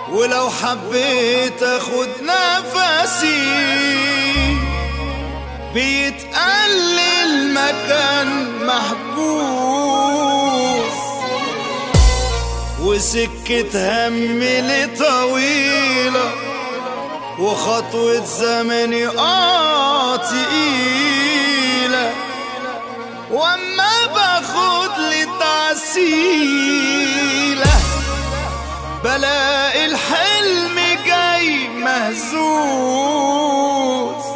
ولو حبيت اخد نفسي بيتقلل مكان محجوز وسكة همي طويلة وخطوة زمني اه تقيلة واما باخد لي تعسيلة بلاقي الحلم جاي مهزوز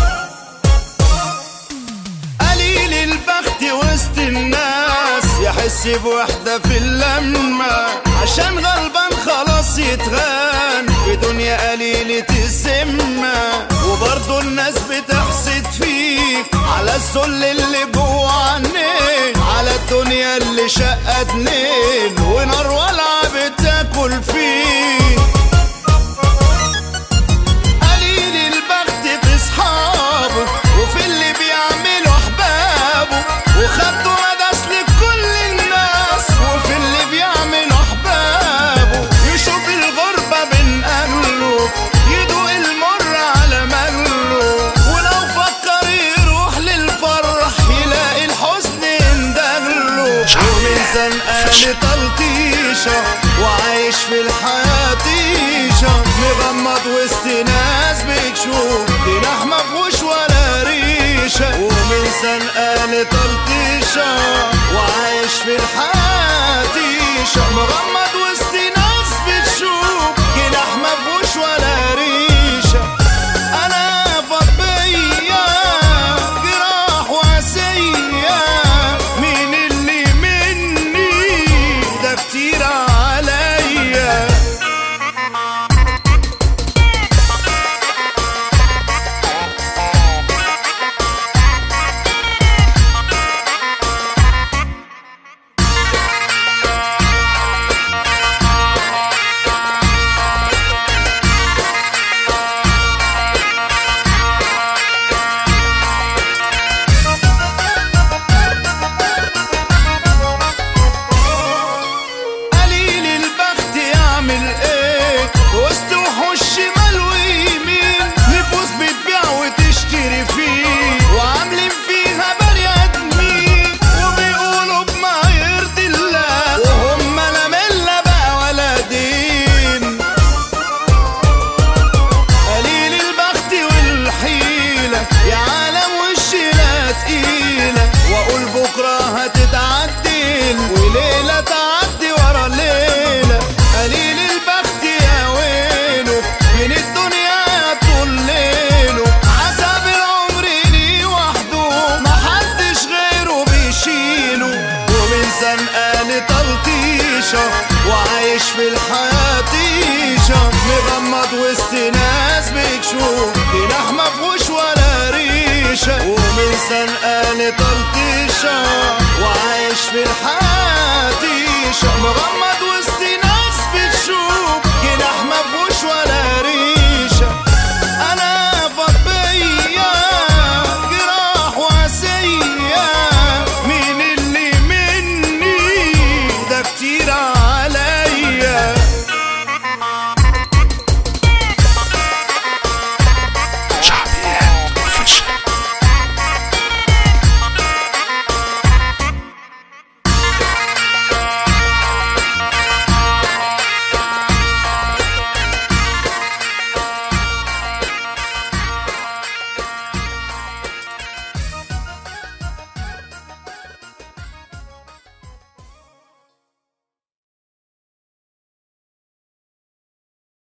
قليل البخت وسط الناس يحس بوحدة في اللمة عشان غلبان خلاص يتغان في دنيا قليلة الذمة وبرضه الناس بتحسد فيك على الذل اللي جوه عنيك على الدنيا اللي شقة اتنين ونار ولعة بتاكل فيك قليل البخت في اصحابه وفي اللي بيعملوا احبابه وخدوا مداس لكل الناس وفي اللي بيعملوا احبابه يشوف الغربة بين اهله يدوق المر على مهله ولو فكر يروح للفرح يلاقي الحزن يندهله ومن زنقان تلطيشة وعايش في الحياة طيشة مغمض وسط ناس بتشوف جناح مفهوش ولا ريشة ومن زنقان تلطيشة وعايش في الحياة طيشة مغمض وسط ناس بتشوف جناح مفهوش ولا ريشة أنا فضية جراح واسية مين اللي مني ده كتير عليا قليل البخت يعمل ايه وسط وحوش شمال ويمين نفوس بتبيع وتشتري فيه وعاملين فيها بني ادمين وبيقولوا بما يرضي الله وهم لا مله بقى ولا دين قليل البخت والحيلة يا عالم والشيلة تقيلة وأقول بكرة هتتعدل وليلة تعدي ورا ليلة قليل البخت يا ويله من الدنيا طول ليله عذاب العمر ليه وحده محدش غيره بيشيله ومن زنقان تلطيشة وعايش في الحياة طيشة مغمض وسط ناس بتشوف جناح مفهوش ولا ريشة ومن زنقان تلطيشة وعايش في الحياة طيشة مغمض وسط ناس بتشوف